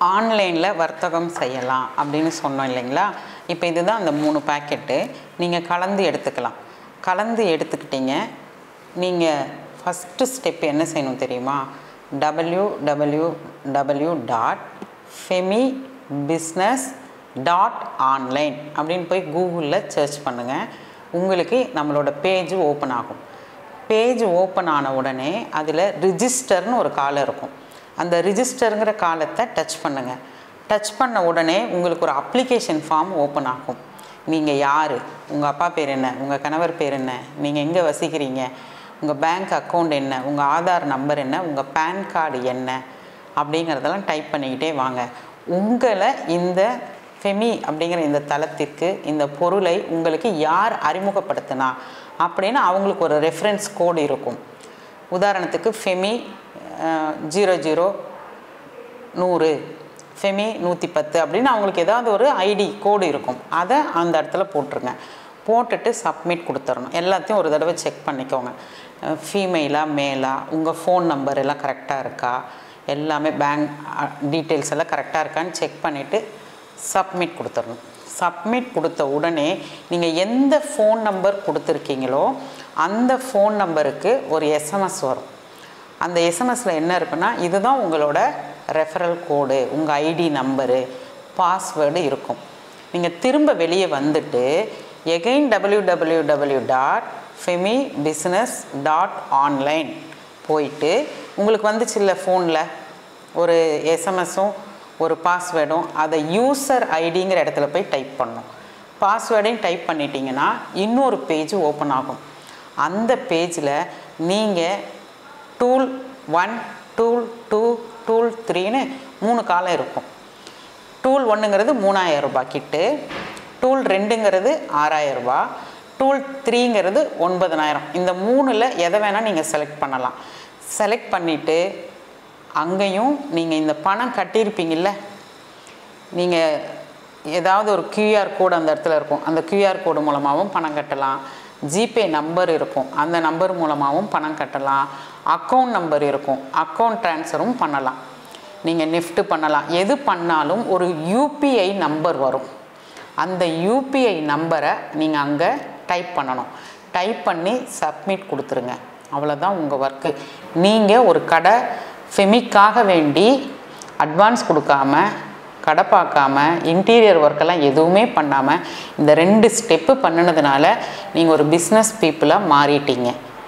ஆன்லைனில் வர்த்தகம் செய்யலாம் அப்படின்னு சொன்னோம் இல்லைங்களா இப்போ இதுதான் அந்த மூணு பேக்கெட்டு நீங்கள் கலந்து எடுத்துக்கலாம் கலந்து எடுத்துக்கிட்டீங்க நீங்கள் ஃபஸ்ட்டு ஸ்டெப் என்ன செய்யணும் தெரியுமா W W W dot Femi business dot online அப்படின்னு போய் கூகுளில் சர்ச் பண்ணுங்கள் உங்களுக்கு நம்மளோட பேஜ் ஓப்பன் ஆகும் பேஜ் ஓப்பன் ஆன உடனே அதில் ரிஜிஸ்டர்னு ஒரு காலம் இருக்கும் அந்த ரிஜிஸ்டருங்கிற காலத்தை டச் பண்ணுங்கள் டச் பண்ண உடனே உங்களுக்கு ஒரு அப்ளிகேஷன் ஃபார்ம் ஓப்பன் ஆகும் நீங்கள் யார் உங்கள் அப்பா பேர் என்ன உங்கள் கணவர் பேர் என்ன நீங்கள் எங்கே வசிக்கிறீங்க உங்கள் பேங்க் அக்கௌண்ட் என்ன உங்கள் ஆதார் நம்பர் என்ன உங்கள் பேன் கார்டு என்ன அப்படிங்கிறதெல்லாம் டைப் பண்ணிக்கிட்டே வாங்க உங்களை இந்த ஃபெமி அப்படிங்கிற இந்த தளத்திற்கு இந்த பொருளை உங்களுக்கு யார் அறிமுகப்படுத்தினா அப்படின்னு அவங்களுக்கு ஒரு ரெஃபரன்ஸ் கோடு இருக்கும் உதாரணத்துக்கு ஃபெமி ஜீரோ ஜீரோ நூறு ஃபெமி நூற்றி பத்து அப்படின்னு அவங்களுக்கு ஏதாவது ஒரு ஐடி கோடு இருக்கும் அதை அந்த இடத்துல போட்டுருங்க போட்டுட்டு சப்மிட் கொடுத்துடணும் எல்லாத்தையும் ஒரு தடவை செக் பண்ணிக்கோங்க ஃபீமெயிலா மேலா உங்கள் ஃபோன் நம்பர் எல்லாம் கரெக்டாக இருக்கா எல்லாமே பேங்க் டீட்டெயில்ஸ் எல்லாம் கரெக்டாக இருக்கான்னு செக் பண்ணிவிட்டு சப்மிட் கொடுத்துடணும் சப்மிட் கொடுத்த உடனே நீங்கள் எந்த ஃபோன் நம்பர் கொடுத்துருக்கீங்களோ அந்த ஃபோன் நம்பருக்கு ஒரு எஸ்எம்எஸ் வரும் அந்த எஸ்எம்எஸில் என்ன இருக்குன்னா இதுதான் உங்களோட ரெஃபரல் கோடு உங்கள் ஐடி நம்பரு பாஸ்வேர்டு இருக்கும் நீங்கள் திரும்ப வெளியே வந்துட்டு again W W W dot Femi business dot online போயிட்டு உங்களுக்கு வந்துச்சு இல்லை ஃபோனில் ஒரு எஸ்எம்எஸும் ஒரு பாஸ்வேர்டும் அதை யூசர் ஐடிங்கிற இடத்துல போய் டைப் பண்ணணும் பாஸ்வேர்டையும் டைப் பண்ணிட்டீங்கன்னா இன்னொரு பேஜ் ஓப்பன் ஆகும் அந்த பேஜில் நீங்கள் tool one tool two tool த்ரீன்னு மூணு காலம் இருக்கும் டூல் ஒன்றுங்கிறது மூணாயிரம் ரூபாய் கிட்டு டூல் ரெண்டுங்கிறது ஆறாயிரம் ரூபாய் டூல் த்ரீங்கிறது ஒன்பதனாயிரம் இந்த மூணில் எதை வேணால் நீங்கள் செலக்ட் பண்ணலாம் செலக்ட் பண்ணிவிட்டு அங்கேயும் நீங்கள் இந்த பணம் கட்டியிருப்பீங்கள்ல நீங்கள் ஏதாவது ஒரு கியூஆர் கோடு அந்த இடத்துல இருக்கும் அந்த கியூஆர் கோடு மூலமாகவும் பணம் கட்டலாம் ஜிபே நம்பர் இருக்கும் அந்த நம்பர் மூலமாகவும் பணம் கட்டலாம் அக்கௌண்ட் நம்பர் இருக்கும் அக்கௌண்ட் ட்ரான்ஸ்ஃபரும் பண்ணலாம் நீங்கள் நெஃப்ட் பண்ணலாம் எது பண்ணாலும் ஒரு யூபிஐ நம்பர் வரும் அந்த யூபிஐ நம்பரை நீங்கள் அங்கே டைப் பண்ணணும் டைப் பண்ணி சப்மிட் கொடுத்துருங்க அவ்வளோதான் உங்கள் ஒர்க்கு நீங்கள் ஒரு கடை ஃபெமிக்காக வேண்டி அட்வான்ஸ் கொடுக்காம கடை பார்க்காம இன்டீரியர் ஒர்க்கெல்லாம் எதுவுமே பண்ணாமல் இந்த ரெண்டு ஸ்டெப்பு பண்ணினதுனால நீங்கள் ஒரு பிஸ்னஸ் பீப்புளாக மாறிட்டீங்க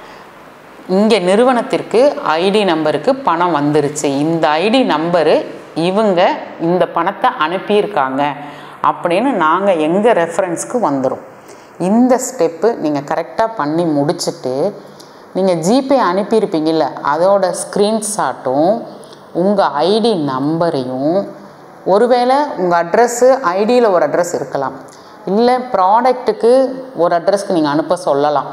இங்கே நிறுவனத்திற்கு ஐடி நம்பருக்கு பணம் வந்துருச்சு இந்த ஐடி நம்பரு இவங்க இந்த பணத்தை அனுப்பியிருக்காங்க அப்படின்னு நாங்கள் எங்கள் ரெஃபரன்ஸ்க்கு வந்துடும் இந்த ஸ்டெப்பு நீங்கள் கரெக்டாக பண்ணி முடிச்சுட்டு நீங்கள் ஜிபே அனுப்பியிருப்பீங்கல்ல அதோட ஸ்க்ரீன்ஷாட்டும் உங்கள் ஐடி நம்பரையும் ஒருவேளை உங்கள் அட்ரஸ்ஸு ஐடியில் ஒரு அட்ரஸ் இருக்கலாம் இல்லை ப்ராடக்ட்டுக்கு ஒரு அட்ரஸ்க்கு நீங்கள் அனுப்ப சொல்லலாம்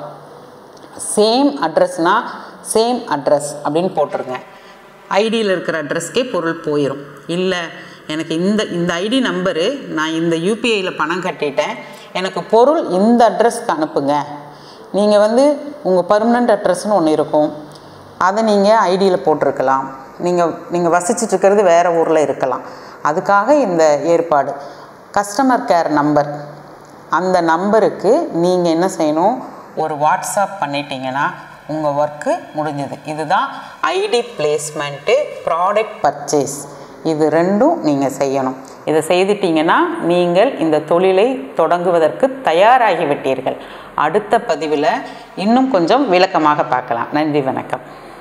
சேம் அட்ரஸ்னால் சேம் அட்ரஸ் அப்படின்னு போட்டுருங்க ஐடியில் இருக்கிற அட்ரஸ்க்கே பொருள் போயிடும் இல்லை எனக்கு இந்த இந்த ஐடி நம்பரு நான் இந்த யூபிஐயில் பணம் கட்டிட்டேன் எனக்கு பொருள் இந்த அட்ரஸ்க்கு அனுப்புங்க நீங்கள் வந்து உங்கள் பர்மனண்ட் அட்ரஸ்னு ஒன்று இருக்கும் அதை நீங்கள் ஐடியில் போட்டிருக்கலாம் நீங்கள் நீங்கள் வசிச்சுட்டு இருக்கிறது வேறு ஊரில் இருக்கலாம் அதுக்காக இந்த ஏற்பாடு கஸ்டமர் கேர் நம்பர் அந்த நம்பருக்கு நீங்கள் என்ன செய்யணும் ஒரு வாட்ஸ்அப் பண்ணிட்டீங்கன்னா உங்கள் ஒர்க்கு முடிஞ்சது இதுதான் ஐடி பிளேஸ்மெண்ட்டு ப்ராடக்ட் பர்ச்சேஸ் இது ரெண்டும் நீங்கள் செய்யணும் இதை செய்துட்டீங்கன்னா நீங்கள் இந்த தொழிலை தொடங்குவதற்கு தயாராகிவிட்டீர்கள் அடுத்த பதிவில் இன்னும் கொஞ்சம் விளக்கமாக பார்க்கலாம் நன்றி வணக்கம்